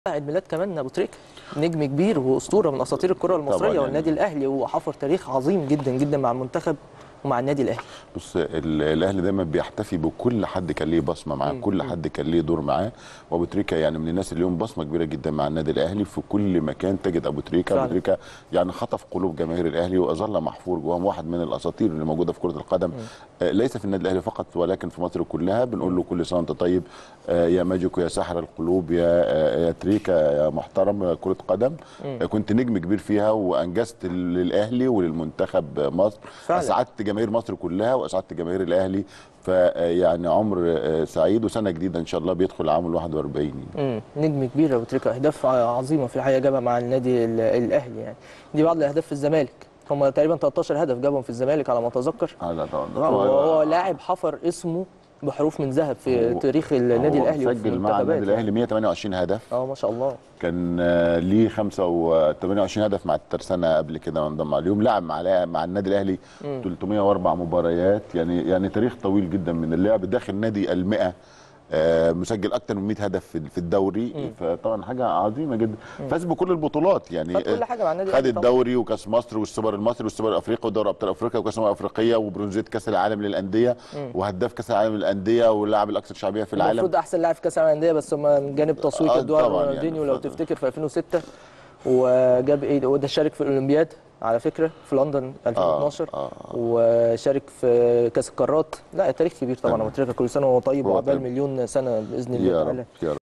عيد ميلاد كمان ابو تريكه نجم كبير واسطوره من اساطير الكره المصريه يعني. والنادي الاهلي وحفر تاريخ عظيم جدا جدا مع المنتخب ومع النادي الاهلي بص ال- الاهلي دايما بيحتفي بكل حد كان ليه بصمه معاه كل حد كان ليه دور معاه وابو تريكه يعني من الناس اللي لهم بصمه كبيره جدا مع النادي الاهلي في كل مكان تجد ابو تريكه فعلا. ابو تريكه يعني خطف قلوب جماهير الاهلي واظل محفور جواهم واحد من الاساطير اللي موجوده في كره القدم آه ليس في النادي الاهلي فقط ولكن في مصر كلها بنقول له كل سنه وانت طيب آه يا ماجيكو يا ساحر القلوب يا آه يا تريكه يا محترم يا كره قدم آه كنت نجم كبير فيها وانجزت للاهلي وللمنتخب مصر فعلا. اسعدت جماهير مصر كلها واسعدت جماهير الاهلي فيعني عمر آه، سعيد وسنه جديده ان شاء الله بيدخل عام ال 41 مم. نجم كبير ابو تريكه اهداف عظيمه في الحقيقه جابها مع النادي ال- الاهلي يعني دي بعض الاهداف في الزمالك هم تقريبا 13 هدف جابهم في الزمالك على ما اتذكر آه، لا طبعا وهو لاعب حفر اسمه بحروف من ذهب في هو- تاريخ النادي هو الاهلي وفي سجل مع المنتخبات النادي الاهلي 128 هدف اه ما شاء الله كان آه، ليه 28 هدف مع الترسانه قبل كده وانضم عليهم لعب مع مع النادي الاهلي 304 مباريات يعني يعني تاريخ طويل جدا من اللعب داخل نادي ال 100 آه، مسجل اكتر من 100 هدف في في الدوري فطبعا حاجه عظيمه جدا فاز بكل البطولات يعني خد كل آه، حاجه مع النادي خد الاهلي طبعاً. الدوري وكاس مصر والسوبر المصري والسوبر الافريقي ودوري ابطال افريقيا وكاس الامم الافريقيه وبرونزيه كاس العالم للانديه وهداف كاس العالم للانديه واللاعب الاكثر شعبيه في العالم المفروض احسن لاعب في كاس العالم للانديه بس هم من جانب تصويت آه، ادوار طبعاً يعني رونالدينيو لو ف- تفتكر في 2006 وجاب ايه وده شارك في الاولمبياد على فكره في لندن 2012 آه، آه. وشارك في كاس القارات لا تاريخ كبير طبعا تمام. ابو تريكه كل سنه وهو طيب هو وعقبال طيب. مليون سنه باذن الله يا تعالى رب يا رب